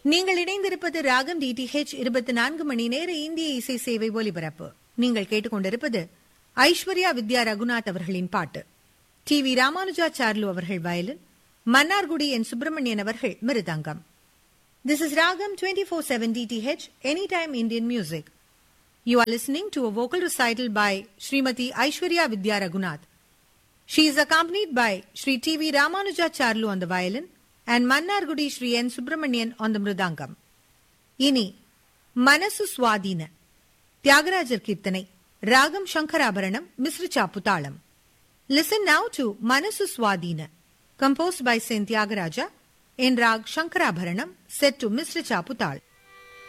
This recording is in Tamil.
நீங்கள் இணைந்திருப்பது ராகம் டிடிஹெச் இருபத்தி நான்கு மணி நேர இந்திய இசை சேவை ஒலிபரப்பு நீங்கள் கேட்டுக்கொண்டிருப்பது ஐஸ்வர்யா வித்யா ரகுநாத் அவர்களின் பாட்டு டி வி ராமானுஜாச்சார்லு அவர்கள் வயலின் மன்னார்குடி என் சுப்பிரமணியன் அவர்கள் மிருதங்கம் This is Ragam 24/7 DTH Anytime Indian Music. You are listening to a vocal recital by Srimati Aishwarya Vidya Raghunath. She is accompanied by Sri T.V. Ramanujacharlu on the violin and Mannargudi Sri N. Subramanian on the mridangam. இனி மனசு சுவாதீன தியாகராஜர் கீர்த்தனை ராகம் சங்கராபரணம் மிஸ்ர சாப்புதாளம் listen now to Manasu Swadheena composed by saint Thyagaraja in Rag Shankarabharanam set to Mr. Chaputal.